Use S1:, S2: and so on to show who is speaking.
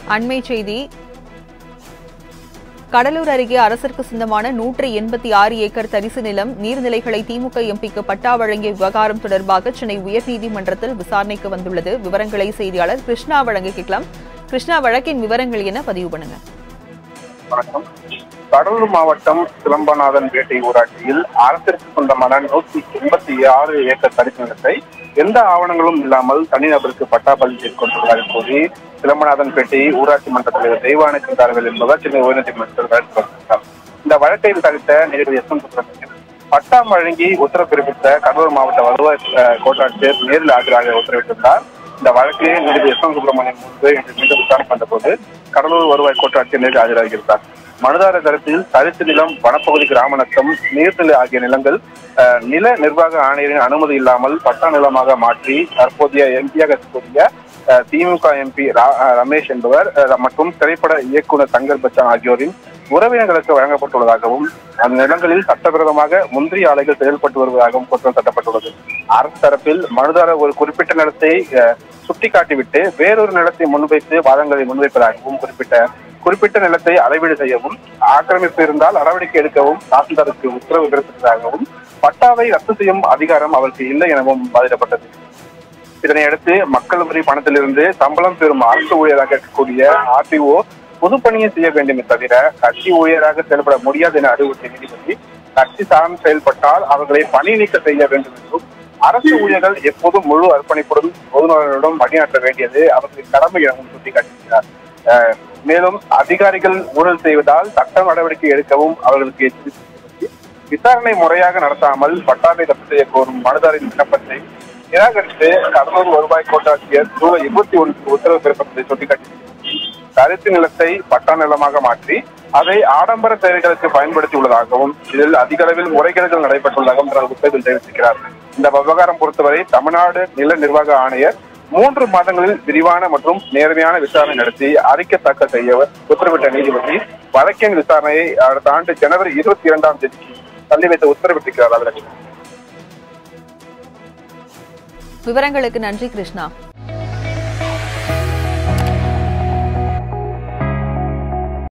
S1: அண்மை செய்தி கடலூர் அருகே அரசிற்கு சொந்தமான நூற்றி எண்பத்தி ஆறு ஏக்கர் தரிசு நிலம் நீர்நிலைகளை திமுக எம்பிக்கு பட்டா வழங்கிய விவகாரம் தொடர்பாக சென்னை உயர்நீதிமன்றத்தில் விசாரணைக்கு வந்துள்ளது விவரங்களை செய்தியாளர் கிருஷ்ணா வழங்க கேட்கலாம் கிருஷ்ணா வழக்கின் விவரங்கள் என்ன பதிவு பண்ணுங்க
S2: வணக்கம் கடலூர் மாவட்டம் சிலம்பநாதன் பேட்டை ஊராட்சியில் அரசிற்கு சொந்தமான நூத்தி எண்பத்தி ஆறு ஏக்கர் தரிசு நிலத்தை எந்த ஆவணங்களும் இல்லாமல் தனிநபருக்கு பட்டா பதிவு செய்து கொண்டுள்ளதாக கூறி சிலம்பநாதன் பேட்டை ஊராட்சி மன்ற தலைவர் தெய்வானை சிந்தார்கள் என்பவர் சென்னை உயர்நீதிமன்றத்தில் வழக்கு தொடர்ந்தார் இந்த வழக்கை விசாரித்த நீதிபதி எஸ் எம் சுப்பிரமணியன் பட்டா வழங்கி உத்தரவு பிறப்பித்த கடலூர் மாவட்ட வருவாய் அஹ், கோட்டாட்சியர் நேரில் ஆஜராக உத்தரவிட்டிருந்தார் இந்த வழக்கு நீதிபதி எஸ் எம் சுப்பிரமணியன் முன்பு இன்று மீண்டும் விசாரணை வந்தபோது கடலூர் வருவாய் கோட்டாட்சியர் நேரில் ஆஜராகியிருந்தார் மனுதாரர் தரப்பில் தரிசு நிலம் வனப்பகுதி கிராம நத்தம் நீர்நிலை ஆகிய நிலங்கள் அஹ், நில நிர்வாக ஆணையரின் அனுமதி இல்லாமல் பட்டா நிலமாக மாற்றி தற்போதைய எம்பியாக இருக்கக்கூடிய அஹ், திமுக எம்பி ரமேஷ் என்பவர் அஹ், மற்றும் திரைப்பட இயக்குனர் தங்கர் பச்சான் ஆகியோரின் உறவினர்களுக்கு வழங்கப்பட்டுள்ளதாகவும் அந்த நிலங்களில் சட்டவிரோதமாக முந்திரி ஆலைகள் செயல்பட்டு வருவதாகவும் குற்றம் சாட்டப்பட்டுள்ளது அரசு தரப்பில் மனுதாரர் ஒரு குறிப்பிட்ட நிலத்தை அஹ், சுட்டிக்காட்டிவிட்டு வேறொரு நிலத்தை முன்வைத்து வாதங்களை முன்வைப்பதாகவும் குறிப்பிட்ட குறிப்பிட்ட நிலத்தை அளவீடு செய்யவும் ஆக்கிரமிப்பு இருந்தால் நடவடிக்கை எடுக்கவும் தாசில்தாருக்கு உத்தரவு பிறப்பித்ததாகவும் பட்டாவை ரத்து செய்யும் அதிகாரம் அவருக்கு இல்லை எனவும் வாதிடப்பட்டது இதனையடுத்து மக்கள் வரி பணத்திலிருந்து சம்பளம் பெறும் அரசு ஊழியராக இருக்கக்கூடிய ஆர்டிஓ பொதுப்பணியை செய்ய வேண்டுமே தவிர கட்சி ஊழியராக செயல்பட முடியாது என அறிவுறுத்திய நீதிபதி கட்சி சார்ந்து செயல்பட்டால் அவர்களை பணி நீக்க செய்ய வேண்டும் என்றும் அரசு ஊழியர்கள் எப்போதும் முழு அர்ப்பணிப்புடன் பொதுநலனுடன் பணியாற்ற வேண்டியது அவர்களின் கடமை எனவும் சுட்டிக்காட்டியிருக்கிறார் அஹ், மேலும் அதிகாரிகள் ஊழல் செய்வதால் சட்ட நடவடிக்கை எடுக்கவும் அவர்களுக்கு எச்சரித்து விசாரணை முறையாக நடத்தாமல் பட்டாவை ரத்து செய்ய கோரும் மனுதாரின் விண்ணப்பத்தை நிராகரித்து கடலூர் வருவாய் கோட்டாட்சியர் ஜூலை இருபத்தி ஒன்றுக்கு உத்தரவு பிறப்பித்ததை சுட்டிக்காட்டி தரிசு நிலத்தை பட்டா நிலமாக மாற்றி அதை ஆடம்பர தேவைகளுக்கு பயன்படுத்தியுள்ளதாகவும் இதில் அதிக அளவில் முறைகேடுகள் நடைபெற்றுள்ளதாகவும் தனது உத்தரவில் தெரிவித்திருக்கிறார் இந்த விவகாரம் பொறுத்தவரை தமிழ்நாடு நில நிர்வாக ஆணையர் மூன்று மாதங்களில் விரிவான மற்றும் நேர்மையான விசாரணை நடத்தி அறிக்கை தாக்கல் செய்ய உத்தரவிட்ட நீதிபதி வழக்கின் விசாரணையை அடுத்த ஆண்டு ஜனவரி இருபத்தி இரண்டாம் தேதிக்கு தள்ளி வைத்து உத்தரவிட்டிருக்கிறார் அதற்கு
S1: விவரங்களுக்கு நன்றி கிருஷ்ணா